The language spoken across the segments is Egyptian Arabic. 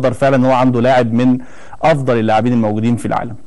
يقدر فعلا ان هو عنده لاعب من افضل اللاعبين الموجودين في العالم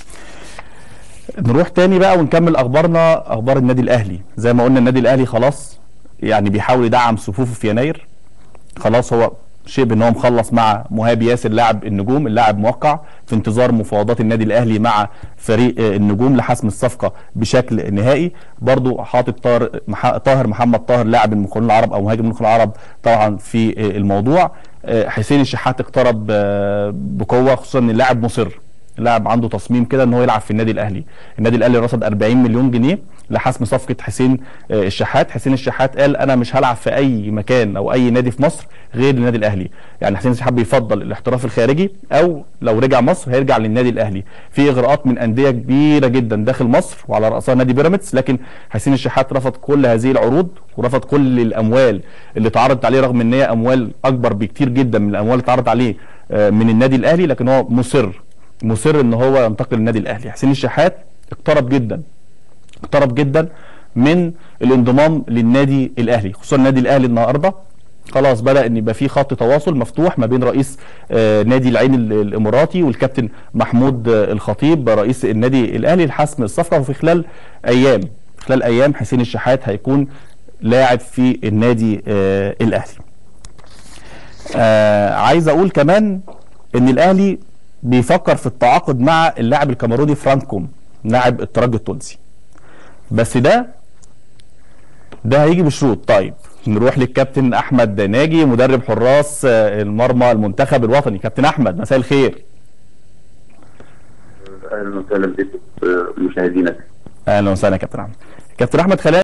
نروح تاني بقى ونكمل اخبارنا اخبار النادي الاهلي زي ما قلنا النادي الاهلي خلاص يعني بيحاول يدعم صفوفه في يناير خلاص هو شبه ان هو مخلص مع مهاب ياسر لاعب النجوم اللاعب موقع في انتظار مفاوضات النادي الاهلي مع فريق النجوم لحسم الصفقه بشكل نهائي برضو حاطط طاهر مح- طاهر محمد طاهر لاعب المقاولون العرب او مهاجم المقاولون العرب طبعا في الموضوع حسين الشحات اقترب بقوه خصوصا ان اللاعب مصر لاعب عنده تصميم كده ان هو يلعب في النادي الاهلي النادي الاهلي رصد 40 مليون جنيه لحسم صفقه حسين آه، الشحات حسين الشحات قال انا مش هلعب في اي مكان او اي نادي في مصر غير النادي الاهلي يعني حسين الشحات بيفضل الاحتراف الخارجي او لو رجع مصر هيرجع للنادي الاهلي في اغراءات من انديه كبيره جدا داخل مصر وعلى راسها نادي بيراميدز لكن حسين الشحات رفض كل هذه العروض ورفض كل الاموال اللي اتعرضت عليه رغم ان هي اموال اكبر بكتير جدا من الاموال اللي اتعرضت عليه آه، من النادي الاهلي لكن هو مصر مصر ان هو ينتقل للنادي الاهلي حسين الشحات اقترب جدا اقترب جدا من الانضمام للنادي الاهلي خصوصا النادي الاهلي النهارده خلاص بدا ان يبقى في خط تواصل مفتوح ما بين رئيس آه، نادي العين ال- الاماراتي والكابتن محمود آه، الخطيب رئيس النادي الاهلي لحسم الصفقه وفي خلال ايام خلال ايام حسين الشحات هيكون لاعب في النادي آه، الاهلي آه عايز اقول كمان ان الاهلي بيفكر في التعاقد مع اللاعب الكاميروني فرانكوم لاعب الترجي التونسي بس ده ده هيجي بشروط طيب نروح للكابتن احمد ناجي مدرب حراس آه، المرمى المنتخب الوطني كابتن احمد مساء الخير اهلا وسهلا بكم مشاهدينك اهلا وسهلا يا كابتن احمد كابتن احمد خلال